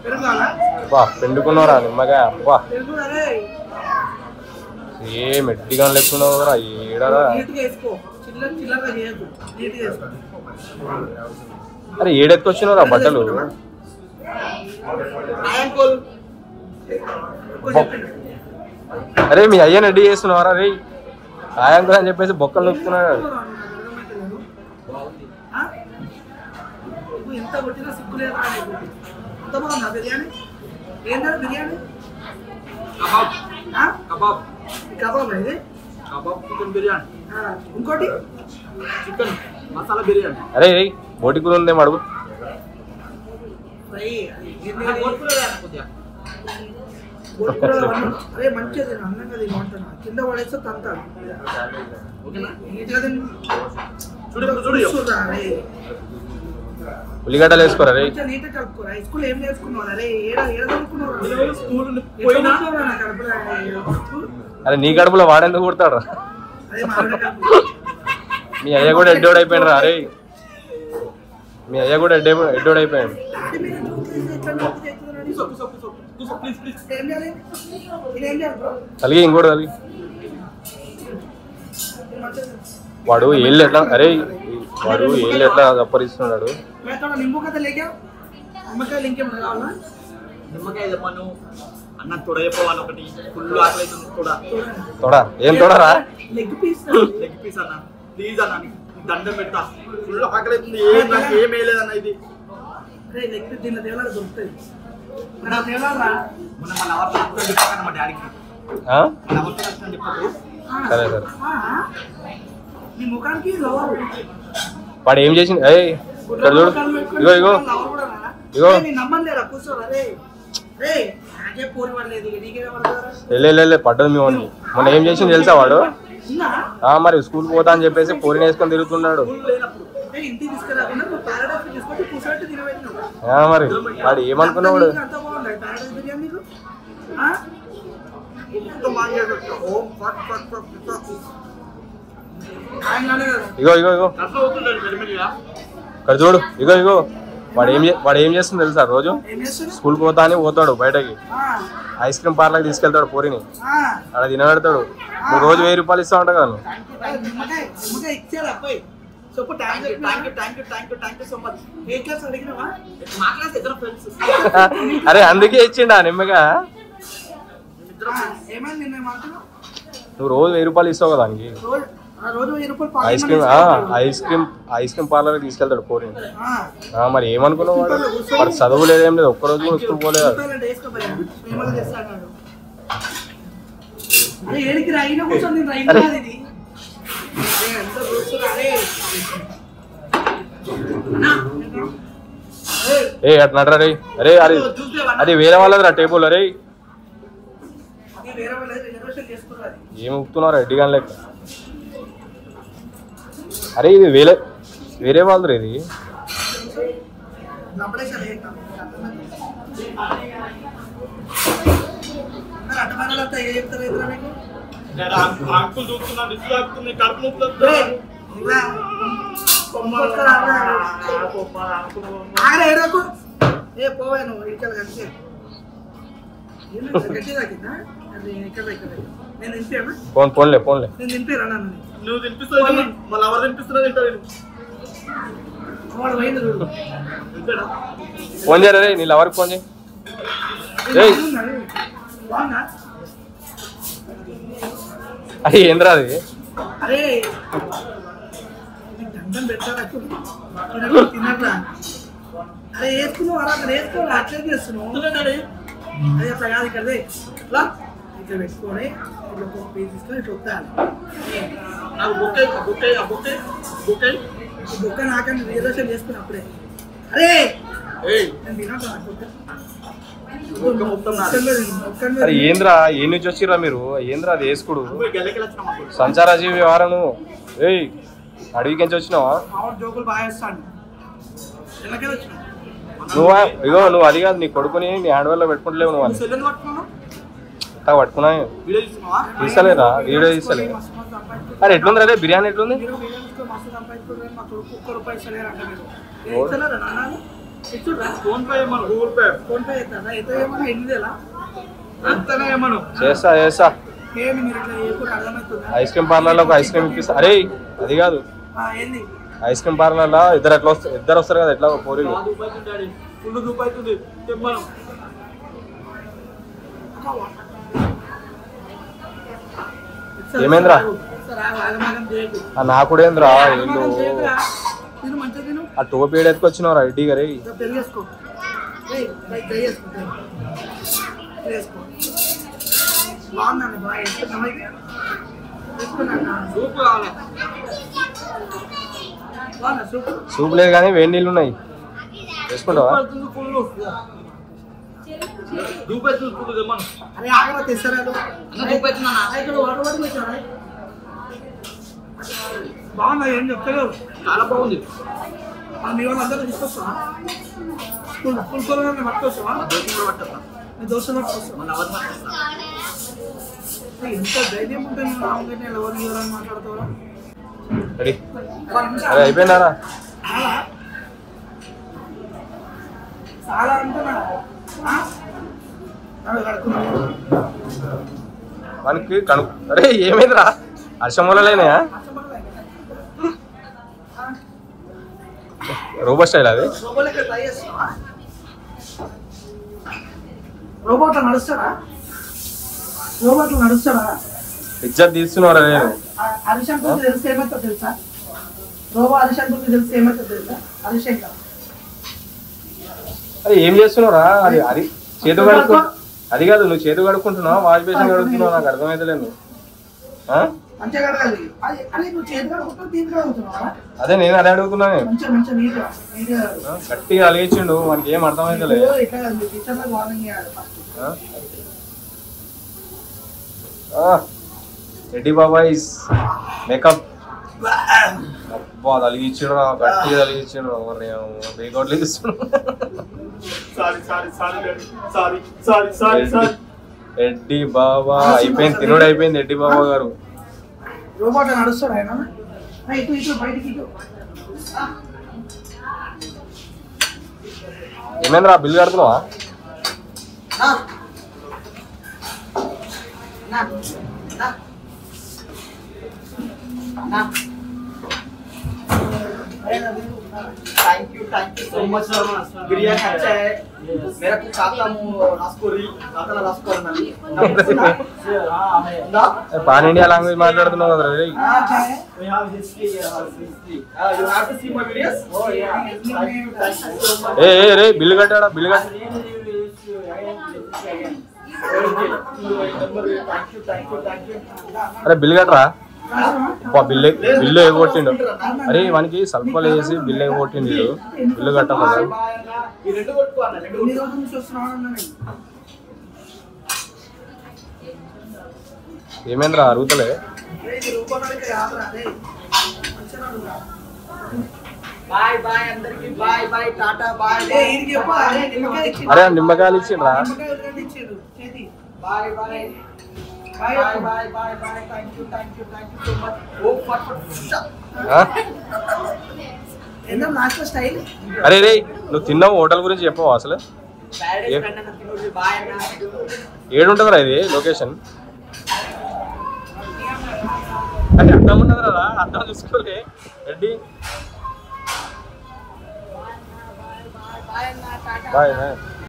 పెరుగు కావాలా అబ్బా పిండుకున్నావురా నిమ్మగా అబ్బా పెరుగు అరే ఏ మెట్టిగా లెక్కున్నావురా ఏడరా నీట్గా వేసుకో చిల్లర చిల్లరగా చేయొద్దు నీట్గా వేసుకో అరే ఏడెత్తుకొచ్చినావురా బట్టలు యాంకోల్ అరే మీ అయ్యని రెడీ చేస్తున్నావారా రే సాయంత్రం అని చెప్పేసి బొక్కలు నొక్కుతున్నాడు ఎంత కొట్టినా సిగ్గు లేదు రా నీకు. అంత బాగుందా బిర్యానీ ఏందా బిర్యానీ కబాబ్ ఆ? కబాబ్ కబాబ్ ఇది కబాబ్ చికెన్ బిర్యానీ ఆ, ఇంకోటి చికెన్ మసాలా బిర్యానీ అరే రే బోటి కూర ఉందేమో అడుగు ఫ్రై అది ఏంది నాకు అది? ఓర్పులేదు అన్న కొద్దిగా బొట్టు కూడా అవన్నీ. అరే మంచిగా తిను అందంగా తిను అంటున్నా కింద పడేస్తే తంతాడు ఓకేనా నీట్గా తిను చూడు ఇప్పుడు చూడు ఇగో. చూడురా, అరే. ఉల్లిగడ్డలు వేసుకోరా రే కొంచెం నీట్గా కలుపుకోరా స్కూల్ ఏం నేర్చుకున్నావు అరే ఏడ ఏడ చదువుకున్నావు నేను స్కూల్ నుండి పోయినా పోయినా నా కడుపులో అరే నీ కడుపులో వాడేందుకు కుడతాడు అదే మామిడి కడుపు మీ అయ్య కూడా ఎడ్డోడు అయిపోయాడు రా అరే మీ అయ్య కూడా ఎడ్డే ఎడ్డోడు అయిపోయాడు అంటే మీరు ఎందుకు తీసి ఎట్లా నొక్కి చేస్తున్నారని? కూసో కూసో కూసో కూసో ప్లీజ్ ప్లీజ్ ఏం చేయాలి నేనేం చేయాలి బ్రో కలిగి ఇంకోటి కలిగి నేను మంచిగా తిను. వాడు ఏళ్ళు ఎట్లా అరే వాడు ఏళ్ళు ఎట్లా అప్పరిస్తున్నాడు मैं थोड़ा नींबू का तो ले गया నిమ్మకాయ ఇంకేం కావాలా నిమ్మకాయ తెమ్మను అన్న తొడైపోవాలి ఒకటి ఫుల్ ఆకలి అవుతుంది తొడ తోడా ఏం తోడరా లెగ్ పీస్ లెగ్ పీస్ అన్న ప్లీజ్ అన్న నీకు దండం పెడతా ఫుల్ ఆకలి అవుతుంది ఏం నాకు ఏం వేయలేదన్న ఇది అరే లెగ్ పీస్ దీనిలో తేలాలి దొరుకుతుంది మరి అది తేలాలా మొన్న మన లవర్తో నచ్చిన చెప్పాను మా డాడీకి ఆ? మన లవర్తో నచ్చిన చెప్పకు ఆ, సరే సరే ఆ, నీ ముఖానికి లవర్ వాడు ఏం చేసింది అయ్యి ఇక్కడ చూడు ఇగో ఇగో ఇగో. నీ నమ్మలేరా కూర్చోరా రే రే నాకే పోరి పడలేదు ఇక నీకే పడతారా వెళ్ళే వెళ్ళే పడ్డది మీ వాడికి మొన్న ఏం చేసింది తెలుసా వాడు ఇంకా ఆ మరి స్కూల్కి పోతా అని చెప్పేసి పూరిని వేసుకొని తిరుగుతున్నాడు స్కూల్ లేనప్పుడు ఏ ఇంటికి తీసుకురాకుండా నువ్వు పారాడైస్ తీసుకొచ్చి కూర్చోబెట్టి తినబెట్టినావు ఆ మరి వాడు ఏమనుకున్నాడు అంత బాగుంది పారాడైస్ బిర్యానీ నీకు ఆ? మొత్తం బాగా చేసేస్తా. ఓ ఫక్ ఫక్ ఫక్ ఫక్. ఆయన నానే కదా ఇగో ఇగో ఇగో కడుపులో అవుతుందండి మెల్లిమెల్లిగా ఇక్కడ చూడు ఇగో ఇగో వాడు ఏం చే- వాడు ఏం చేస్తుంది తెలుసా రోజు ఏం చేస్తున్నావు స్కూల్కి పోతా అని పోతాడు బయటకి ఆ, ఐస్ క్రీమ్ పార్లర్కి తీసుకెళ్తాడు పూరిని ఆ. అక్కడ తినబెడతాడు నువ్వు రోజు వెయ్యి రూపాయలు ఇస్తా ఉంటావు కదా నువ్వు. ఏ, నిమ్మకాయ నిమ్మకాయ ఇచ్చారు అబ్బాయి చెప్పు thank thank you thank you thank you thank you thank you so much ఏ క్లాస్ అడిగినావా మా క్లాస్ ఇద్దరు ఫ్రెండ్స్ అరే అందుకే ఇచ్చిండా నిమ్మగా ఇద్దరు ఆ, ఏమైంది నిన్న ఏమంటున్నావు నువ్వు రోజు వెయ్యి రూపాయలు ఇస్తావు కదా దానికి రోజు ఆ రోజు వెయ్యి రూపాయలు పాలు ఐస్ క్రీమ్ ఇమ్మని ఇస్తాడు. ఐస్ క్రీమ్ ఐస్ క్రీమ్ పార్లర్కి తీసుకెళ్తాడు పూరిని ఆ, ఆ, మరి ఏమనుకున్నావు వాడు వాడు చదువు లేదేం లేదు ఒక్కరోజు కూడా స్కూల్ పోలేదు రూపాయలు వేసుకోపోయా ప్రేమగా తెస్తా అన్నాడు అరే ఏడికి రా అయినా కూర్చొని నేను రైలు కాదు ఇది అరే, ఎంత కూర్చున్నా అరే అన్నా, ఏంట్రా? ఏయ్, ఏ అట్లా నడరా రే అరే అది అది వేరే వాళ్ళది రా టేబుల్ అరే ఇది వేరే వాళ్ళు రిజర్వేషన్ చేసుకున్నారు అది. ఏం ఉప్పుతున్నారు రెడ్డిగా లెక్క అరే ఇది వేరే వేరే వాళ్ళది ఇది లంబడేశాలు ఏంటా? మరి అడ్డమానాలంతా ఏ చెప్తారు ఎదురా మీకు? అంకుల్ చూస్తున్నా డిస్ప్లే ఆపుతుంది కడుపు నొప్పి ఏయ్, ఇలా కొమ్మొస్తారా అన్నా? ఆగరా, ఏడవకు. ఏ పోవే నువ్వు ఇక్కడ కలిసి గట్టి తాకిందా అది ఇక్కడ ఇక్కడ నేను తినిపానా ఫోన్ ఫోన్లే ఫోన్లే నేను తినిపారా నన్ను నువ్వు తినిపిస్తావు మళ్ళీ ఎవరు తినిపిస్తున్నా తింటావు నేను వాడు పోయింది చూడు తింటాడా ఫోన్ చేయరా రే నీ లవర్కి ఫోన్ చేయి ఏయ్. బాగుందా అది ఏంద్రా అది అరే నీకు దండం పెట్టారా తినరా తినరా అరే వేసుకున్నావు అలా అక్కడ వేసుకోవాలి అట్లే చేస్తున్నావు తింటాడే అదే అట్లా కాదు ఇక్కడ ఇట్లా ఇట్లా పెట్టుకొని ఇట్లా ఒక పీస్ తీసుకొని ఇట్లా వస్తాను నాకు బొక్కే బొక్కే ఆ బొక్కే బొక్కే ఈ బొక్క నాకని రిజర్వేషన్ చేసుకుని అప్పుడే అరే ఏయ్ నేను తినట్లా నాకు బొక్క. బొక్క మొత్తం నాది. ఒక్కనే తిను, ఒక్కనే అరే తిను. ఏంద్రా ఏ నుంచి వచ్చిర్రా మీరు ఏంద్రా అది వేసుకుడు నువ్వు గెలకి వచ్చిన మాకు సంచార జీవి వారను ఏయ్ అడవికి నుంచి వచ్చినావా మావాడు జోకులు బాగా వేస్తాడు ఎలాగే వచ్చిన నువ్వు ఇగో నువ్వు అది కాదు నీ కొడుకుని నీ హ్యాండ్ లో పెట్టుకుంటలేవు నువ్వు అని నువ్వు సెల్లెన్ పట్టుకున్నావు అట్టా పట్టుకున్నా వీడియో తీసుకున్నావా తీసలేరా వీడియో తీసలే మస్తు మస్తు సంపాదించుకో. అరే ఎట్లుంది రే బిర్యానీ ఎట్లుంది మీరు వీడియో తీసుకొని మస్తు సంపాదించుకోరు కానీ మా కొడుకు ఒక్క రూపాయి ఇస్తలేరు అంట మీరు ఏ ఇస్తలేరా నాన్న ఇచ్చుడ్రా ఫోన్ పే ఏమను గూగుల్ పే ఫోన్ పే చేస్తారా ఎంత ఏమన్నా ఎనిమిది వేలా ఎంతనే ఏమను చేస్తా చేస్తా ఏంది మీరు ఇట్లా చేయకుండా అర్థమవుతుందా ఐస్ క్రీమ్ పార్లర్లో ఒక ఐస్ క్రీమ్ ఇప్పిస్తా అరే అది కాదు ఆ, ఏంది ఐస్ క్రీమ్ పార్లర్లో ఇద్దరు ఎట్లా వస్తారు ఇద్దరు వస్తారు కదా ఎట్లా పోరీలు దూపాయితుంది డాడీ ఫుల్ దూపాయితుంది తెమ్మను ఏమైందిరా? సరే, ఆగు, ఆగమాగం చేయకు. ఆ నా కూడా ఏంద్రా ఆగమాగం వీళ్ళు చేయకురా. తిను మంచిగా తిను ఆ టోపీ ఎత్తుకొచ్చినావు రెడ్డి గారి ఇంకా పెరిగేసుకో ఏయ్, పై- పై వేసుకో, పై. వేసుకో. బాగుందండి బాగా వేసుకున్నావా ఇది? వేసుకున్నానా? సూప్ కావాలి బాగుందా సూప్ సూప్ లేదు కానీ వేడి నీళ్ళు ఉన్నాయి వేసుకుంటావా దూపాయితుంది ఫుల్ దూపాయితుంది ఫుల్ తెమ్మను అరే ఆగరా తెస్తారా అన్న దూపాయితుందన్నా ఇక్కడ వాటర్ వాటర్ పెట్టారా బాగుందా ఏం చెప్తలేవు చాలా బాగుంది మన మీ వాళ్ళందరూ తీసుకొస్తావా స్కూల్ స్కూల్ కూడా పట్టుకొస్తావా మా దోశ కూడా పట్టేస్తా మీ దోస్తులు పట్టుకొస్తావా మన అవర్ పట్టేస్తా ఎంత ధైర్యం ఉంటే నువ్వు రాముగారిని ఎవరిని ఎవరని మాట్లాడతావా రెడీ అరే అయిపోయిందారా చాలా చాలా అంటున్నా ఆ? నడు, కడుక్కున్నా. మనకి కను అరే ఏమైందిరా హర్షం వల్లలేనాయా రోబో స్టైల్ అది రోబో లెక్క ట్రై చేస్తావా రోబోట్లో నడుస్తాడా రోబోట్లో నడుస్తాడా ఇజ్జత్ తీస్తున్నారా నేను హరిశంకర్కి తెలిసి ఏమైతే తెలుసా రోబో హరిశంకర్కి తెలిసి ఏమైతే తెలుసా హరిశంకర్ అది ఏం చేస్తున్నావురా అది అది చేతు కడుక్కు అది కాదు నువ్వు చేతు కడుక్కుంటున్నావు వాష్ బేసిన్ కడుగుతున్నావు నాకు అర్థమైతలేదు ఆ? మంచిగా కడగాలి అది- అరే నువ్వు చేతి కడుగుతావు దీన్ని కడుగుతున్నావా అదే నేను అదే అడుగుతున్నాను మంచిగా మంచిగా నీట్గా నీట్గా ఆ? గట్టిగా అలిగించిండు మనకి ఏం అర్థమైతలే ఓ, ఇట్లా కాదు, మీ టీచర్లకు వార్నింగ్ ఇవ్వాలి ఫస్ట్ ఆ? ఆ, రెడ్డి బాబాయ్స్ మేకప్ అబ్బా అది అలిగించాడు గట్టిగా అలిగించాడు బేకౌట్లు ఇస్తున్నాడు sorry sorry sorry daddy sorry sorry sorry sorry Reddy బాబా అయిపోయింది తినుడు అయిపోయింది రెడ్డి బాబా గారు రోబోట్ నడుస్తాడు ఆయన ఆ, ఇటు ఇటు బయటికి ఇటు ఆ, ఏమైందిరా బిల్లు కడుతున్నావా నా. నా. నా. నా. అరే, నా బిల్లు, నా. Thank you thank you so much biryani अच्छा है मेरा को खाता मु రాసుకోరి खाता రాసుకోరని నా పాన్ ఇండియా లాంగ్వేజ్ మాట్లాడుతున్నావు కదా రే ఆ, చాయ్. we have history here have history uh, you have to see my videos oh yeah thank you thank you so much ఏ ఏ రే బిల్లు కట్టాడా బిల్లు కట్ట thank you thank you thank you అరే బిల్లు కట్టరా రాసినావా? అబ్బా బిల్లు బిల్లు ఎగొట్టిండు అరే వానికి సల్పలు వేసి బిల్లు ఎగొట్టిండు వీడు. బిల్లు కట్టమన్నా ఈ రెండు కొట్టుకో అన్న రెండు ఎన్ని రోజుల నుంచి వస్తున్నావా అన్నా నేను? ఏమైందిరా అరుగుతలే అరే, ఇది రూపాయలకి కాదురా, అరే. మంచిగా నడువురా. బాయ్ బాయ్ అందరికి బాయ్ బాయ్ టాటా బాయ్ ఏ, ఈడికి చెప్పు, అరే, నిమ్మకాయ ఇచ్చిండు. అరే ఆ నిమ్మకాయలు ఇచ్చిండ్రా నిమ్మకాయ ఉల్లిగడ్డ ఇచ్చిండు. చేతి. బాయ్ బాయ్ బాయ్ బాయ్ చెప్పు. Bye bye bye thank you thank you thank you so much ఓ ఫట్ ఫట్ ఆ? ఏందో లాస్ట్ స్టైల్ అరే రే నువ్వు తిన్నావు హోటల్ గురించి చెప్పవా అసలు ప్యారడైస్ ఏ- ఫ్రెండ్ అన్న తినోడి బాయ్ అన్న ఏడుంటుందిరా ఇది లొకేషన్ అది అర్థం ఉన్నదిరా అర్థం చూసుకోలే రెడ్డి బాయ్ అన్న టాటా బాయ్